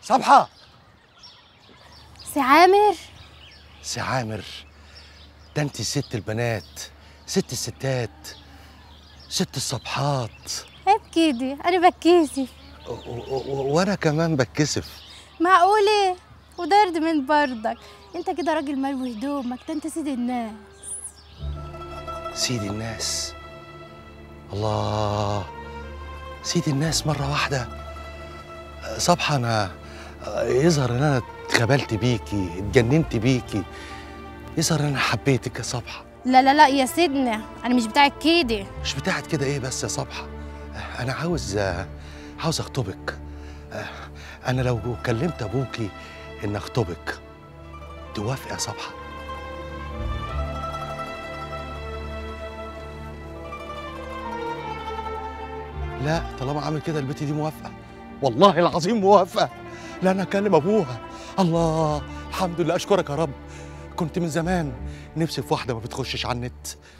صبحة سي عامر سي عامر ده انت ست البنات ست الستات ست الصبحات عيب كده انا بتكسف و- و- و- وانا كمان بتكسف معقولة ودرد من بردك انت كده راجل ملوي هدومك ده انت سيد الناس سيد الناس الله سيد الناس مرة واحدة أه، صبحة أنا أه، يظهر إن أنا اتخبلت بيكي اتجننت بيكي يظهر إن أنا حبيتك يا صبحة لا لا لا يا سيدنا انا مش بتاعك كده مش بتاعت كده إيه بس يا صبحة أه، أنا عاوز أه، عاوز أخطبك أه، أنا لو كلمت أبوكي إن أخطبك توافق يا صبحة لا طالما عامل كده البت دي موافقه والله العظيم موافقه لا انا اكلم ابوها الله الحمد لله اشكرك يا رب كنت من زمان نفسي في واحده ما بتخشش على النت